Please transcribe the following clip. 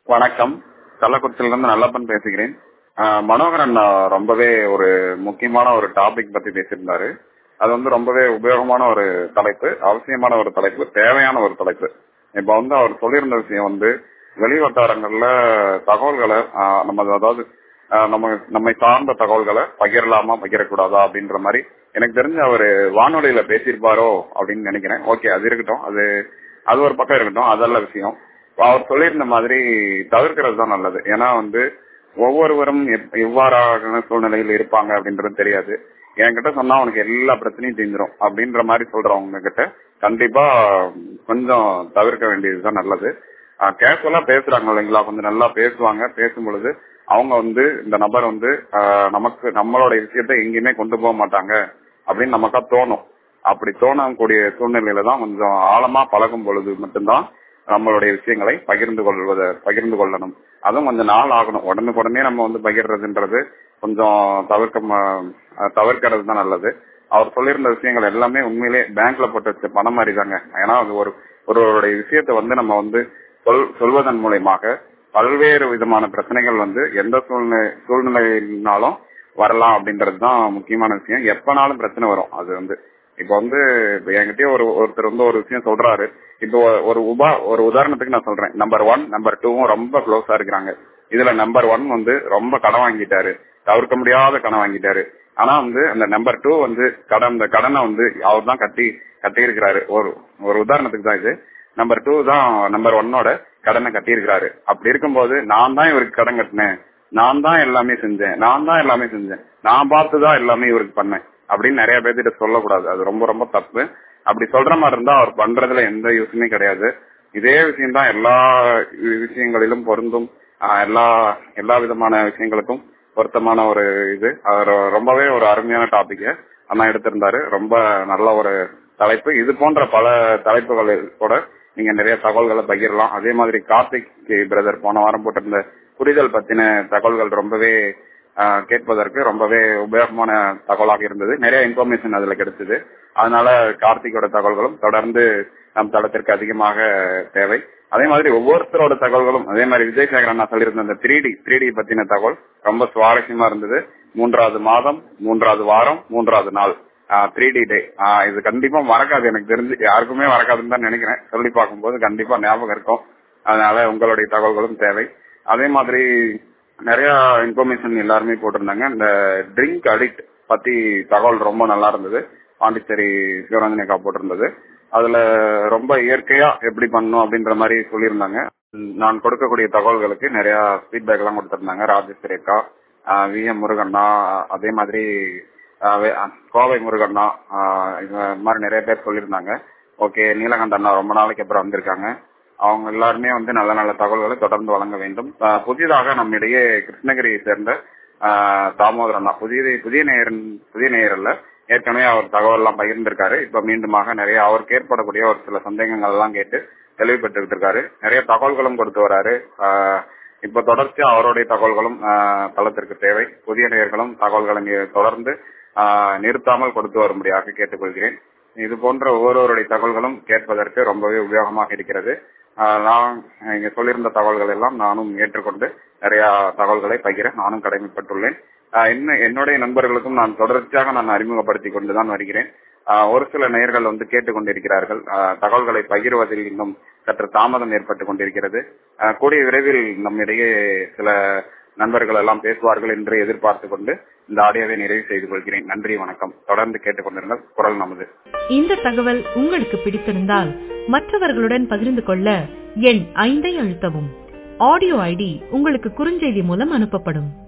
வணக்கம் கள்ளக்குறிச்சியிலிருந்து நல்லப்பன் பேசுகிறேன் ஆஹ் மனோகரன் ஆஹ் ரொம்பவே ஒரு முக்கியமான ஒரு டாபிக் பத்தி பேசியிருந்தாரு அது வந்து ரொம்பவே உபயோகமான ஒரு தலைப்பு அவசியமான ஒரு தலைப்பு தேவையான ஒரு தலைப்பு இப்ப வந்து அவர் சொல்லியிருந்த விஷயம் வந்து வெளி வட்டாரங்கள்ல தகவல்களை ஆஹ் நம்ம அதாவது ஆஹ் நம்ம நம்மை சார்ந்த தகவல்களை பகிரலாமா பகிரக்கூடாதா அப்படின்ற மாதிரி எனக்கு தெரிஞ்சு அவரு வானொலியில பேசியிருப்பாரோ அப்படின்னு நினைக்கிறேன் ஓகே அது இருக்கட்டும் அது அது ஒரு பக்கம் இருக்கட்டும் அதல்ல விஷயம் அவர் சொல்லியிருந்த மாதிரி தவிர்க்கிறது தான் நல்லது ஏன்னா வந்து ஒவ்வொருவரும் எப்- எவ்வாறான சூழ்நிலையில் இருப்பாங்க அப்படின்றது தெரியாது என்கிட்ட சொன்னா உனக்கு எல்லா பிரச்சனையும் தீந்துரும் அப்படின்ற மாதிரி சொல்றவங்க கிட்ட கண்டிப்பா கொஞ்சம் தவிர்க்க வேண்டியதுதான் நல்லது கேஷுவலா பேசுறாங்க இல்லைங்களா கொஞ்சம் நல்லா பேசுவாங்க பேசும் பொழுது அவங்க வந்து இந்த நபர் வந்து ஆஹ், நமக்கு நம்மளோட விஷயத்த எங்கேயுமே கொண்டு போக மாட்டாங்க அப்படின்னு நமக்கா தோணும் அப்படி தோணக்கூடிய சூழ்நிலையில தான் கொஞ்சம் ஆழமா பழகும் பொழுது மட்டும்தான் நம்மளுடைய விஷயங்களை பகிர்ந்து கொள்வத பகிர்ந்து கொள்ளணும் அதுவும் கொஞ்சம் நாள் ஆகணும் உடனுக்குடனே நம்ம வந்து பகிர்றதுன்றது கொஞ்சம் தவிர்க்க ம- அஹ் தவிர்க்கிறது தான் நல்லது அவர் சொல்லியிருந்த விஷயங்கள் எல்லாமே உண்மையிலே பேங்க்ல போட்டு வச்ச பணம் மாதிரி தாங்க ஏன்னா அது ஒரு ஒருவருடைய விஷயத்தை வந்து நம்ம வந்து சொல் சொல்வதன் மூலயமாக பல்வேறு விதமான பிரச்சனைகள் வந்து எந்த சூழ்நிலை சூழ்நிலையினாலும் வரலாம் அப்படின்றது தான் முக்கியமான விஷயம் எப்பனாலும் பிரச்சனை வரும் அது வந்து இப்ப வந்து இப்ப என்கிட்டயே ஒரு ஒருத்தர் வந்து ஒரு விஷயம் சொல்றாரு இப்போ ஒரு உபா ஒரு உதாரணத்துக்கு நான் சொல்றேன் நம்பர் ஒன் நம்பர் டூவும் ரொம்ப க்ளோஸா இருக்கிறாங்க இதுல நம்பர் ஒன் வந்து ரொம்ப கடன் வாங்கிட்டாரு தவிர்க்க முடியாத கடன் வாங்கிட்டாரு ஆனா வந்து அந்த நம்பர் டூ வந்து கடன் இந்த கடனை வந்து அவர் தான் கட்டி கட்டி இருக்கிறாரு ஒரு ஒரு உதாரணத்துக்கு தான் இது நம்பர் டூ தான் நம்பர் ஒன்னோட கடனை கட்டியிருக்கிறாரு அப்படி இருக்கும்போது நான் தான் இவருக்கு கடன் கட்டினேன் நான் தான் எல்லாமே செஞ்சேன் நான் தான் எல்லாமே செஞ்சேன் நான் பார்த்து தான் எல்லாமே இவருக்கு பண்ணேன் அப்படின்னு நிறைய பேர்த்திட்ட சொல்லக்கூடாது அது ரொம்ப ரொம்ப தப்பு அப்படி சொல்ற மாதிரி இருந்தா அவர் பண்றதுல எந்த யூஸுமே கிடையாது இதே விஷயம் தான் எல்லா விஷயங்களிலும் பொருந்தும் ஆஹ் எல்லா எல்லா விதமான விஷயங்களுக்கும் பொருத்தமான ஒரு இது அவர் ரொம்பவே ஒரு அருமையான டாபிக் அண்ணா எடுத்திருந்தாரு ரொம்ப நல்ல ஒரு தலைப்பு இது போன்ற பல தலைப்புகள் கூட நீங்க நிறைய தகவல்களை பகிரலாம் அதே மாதிரி கார்த்திக் பிரதர் போன வாரம் போட்டிருந்த புரிதல் பத்தின தகவல்கள் ரொம்பவே ஆஹ், கேட்பதற்கு ரொம்பவே உபயோகமான தகவலாக இருந்தது நிறைய இன்ஃபர்மேஷன் அதுல கிடைச்சது அதனால கார்த்திகோட தகவல்களும் தொடர்ந்து நம் தளத்திற்கு அதிகமாக தேவை அதே மாதிரி ஒவ்வொருத்தரோட தகவல்களும் அதே மாதிரி விஜய் சேகர் அண்ணா சொல்லியிருந்த அந்த த்ரீ டி த்ரீ டி பத்தின தகவல் ரொம்ப சுவாரஸ்யமா இருந்தது மூன்றாவது மாதம் மூன்றாவது வாரம் மூன்றாவது நாள் த்ரீ டி டே இது கண்டிப்பா மறக்காது எனக்கு தெரிஞ்சு யாருக்குமே மறக்காதுன்னு தான் நினைக்கிறேன் சொல்லி பார்க்கும்போது கண்டிப்பா ஞாபகம் இருக்கும் அதனால உங்களுடைய தகவல்களும் தேவை அதே மாதிரி நிறைய இன்ஃபர்மேஷன் எல்லாருமே போட்டிருந்தாங்க இந்த ட்ரிங்க் அடிக்ட் பத்தி தகவல் ரொம்ப நல்லா இருந்தது பாண்டிச்சேரி சிவரஞ்சனிகா போட்டிருந்தது அதுல ரொம்ப இயற்கையா எப்படி பண்ணணும் அப்படின்ற மாதிரி சொல்லியிருந்தாங்க ம், நான் கொடுக்கக்கூடிய தகவல்களுக்கு நிறைய ஃபீட்பேக் எல்லாம் கொடுத்திருந்தாங்க ராஜேஸ்வரி அக்கா வி எம் முருகண்ணா அதே மாதிரி ஆஹ் வே- அஹ் கோவை முருகண்ணா ஆஹ் இது மாதிரி நிறைய பேர் சொல்லியிருந்தாங்க ஓகே நீலகண்ட அண்ணா ரொம்ப நாளைக்கு அப்புறம் வந்திருக்காங்க அவங்க எல்லாருமே வந்து நல்ல நல்ல தகவல்களை தொடர்ந்து வழங்க வேண்டும் ஆஹ் புதிதாக நம்மிடையே கிருஷ்ணகிரியை சேர்ந்த ஆஹ் தாமோதர் அண்ணா புதிய புதிய நேயர் புதிய நேயர் அல்ல ஏற்கனவே அவர் தகவல் எல்லாம் பகிர்ந்திருக்காரு இப்ப மீண்டுமாக நிறைய அவருக்கு ஏற்படக்கூடிய ஒரு சில சந்தேகங்கள் எல்லாம் கேட்டு தெளிவுபெற்றுக்கிட்டு இருக்காரு நிறைய தகவல்களும் கொடுத்து வராரு ஆஹ் இப்ப தொடர்ச்சியா அவருடைய தகவல்களும் ஆஹ் தளத்திற்கு தேவை புதிய நேயர்களும் தகவல்களை நீ- தொடர்ந்து ஆஹ் நிறுத்தாமல் கொடுத்து வரும்படியாக கேட்டுக்கொள்கிறேன் இது போன்ற ஒவ்வொருவருடைய தகவல்களும் கேட்பதற்கு ரொம்பவே உபயோகமாக இருக்கிறது ஆஹ் நான் இங்க சொல்லியிருந்த தகவல்கள் எல்லாம் நானும் ஏற்றுக்கொண்டு நிறைய தகவல்களை பகிர நானும் கடமைப்பட்டுள்ளேன் ஆஹ் இன்னும் என்னுடைய நண்பர்களுக்கும் நான் தொடர்ச்சியாக நான் அறிமுகப்படுத்திக் கொண்டுதான் வருகிறேன் ஆஹ் ஒரு சில நேயர்கள் வந்து கேட்டுக்கொண்டிருக்கிறார்கள் ஆஹ் தகவல்களை பகிர்வதில் இன்னும் சற்று தாமதம் ஏற்பட்டுக் கொண்டிருக்கிறது ஆஹ் கூடிய விரைவில் நம்மிடையே சில நண்பர்கள் எல்லாம் பேசுவார்கள் என்று எதிர்பார்த்து கொண்டு இந்த ஆடியோவை நிறைவு செய்து கொள்கிறேன் நன்றி வணக்கம் தொடர்ந்து கேட்டுக்கொண்டிருங்கள் குரல் நமது இந்த தகவல் உங்களுக்கு பிடித்திருந்தால் மற்றவர்களுடன் பகிர்ந்து கொள்ள எண் ஐந்தை அழுத்தவும் ஆடியோ ஐடி உங்களுக்கு குறுஞ்செய்தி மூலம் அனுப்பப்படும்